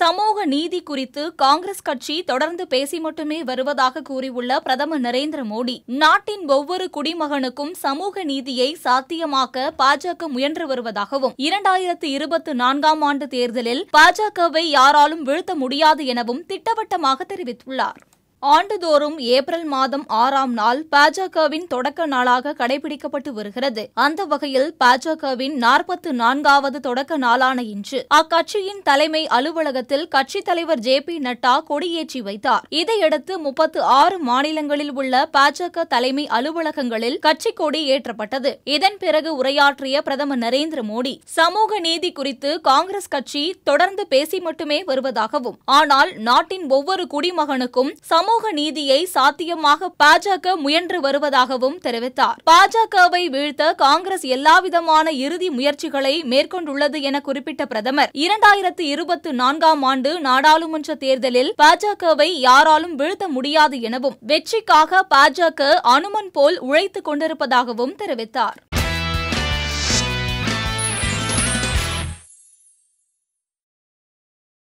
சமூக நீதி குறித்து காங்கிரஸ் கட்சி தொடர்ந்து பேசி மட்டுமே வருவதாக கூறியுள்ள பிரதமர் நரேந்திர மோடி நாட்டின் ஒவ்வொரு குடிமகனுக்கும் சமூக நீதியை சாத்தியமாக்க பாஜக முயன்று வருவதாகவும் இரண்டாயிரத்து இருபத்தி நான்காம் ஆண்டு தேர்தலில் பாஜகவை யாராலும் வீழ்த்த முடியாது எனவும் திட்டவட்டமாக தெரிவித்துள்ளார் ஆண்டுதோறும் ஏப்ரல் மாதம் ஆறாம் நாள் பாஜகவின் தொடக்க நாளாக கடைபிடிக்கப்பட்டு வருகிறது அந்த வகையில் பாஜகவின் நாற்பத்து நான்காவது தொடக்க நாளான இன்று அக்கட்சியின் தலைமை அலுவலகத்தில் கட்சித் தலைவர் ஜே பி நட்டா கொடியேற்றி வைத்தார் இதையடுத்து முப்பத்து ஆறு மாநிலங்களில் உள்ள பாஜக தலைமை அலுவலகங்களில் கட்சி கொடி ஏற்றப்பட்டது இதன் பிறகு உரையாற்றிய பிரதமர் நரேந்திர மோடி சமூக நீதி குறித்து காங்கிரஸ் கட்சி தொடர்ந்து பேசி மட்டுமே வருவதாகவும் ஆனால் நாட்டின் ஒவ்வொரு குடிமகனுக்கும் சமூக நீதியை சாத்தியமாக பாஜக முயன்று வருவதாகவும் தெரிவித்தார் பாஜகவை வீழ்த்த காங்கிரஸ் எல்லாவிதமான இறுதி முயற்சிகளை மேற்கொண்டுள்ளது என குறிப்பிட்ட பிரதமர் இரண்டாயிரத்து இருபத்தி நான்காம் ஆண்டு நாடாளுமன்ற தேர்தலில் பாஜகவை யாராலும் வீழ்த்த முடியாது எனவும் வெற்றிக்காக பாஜக அனுமன் போல் உழைத்துக் கொண்டிருப்பதாகவும் தெரிவித்தார்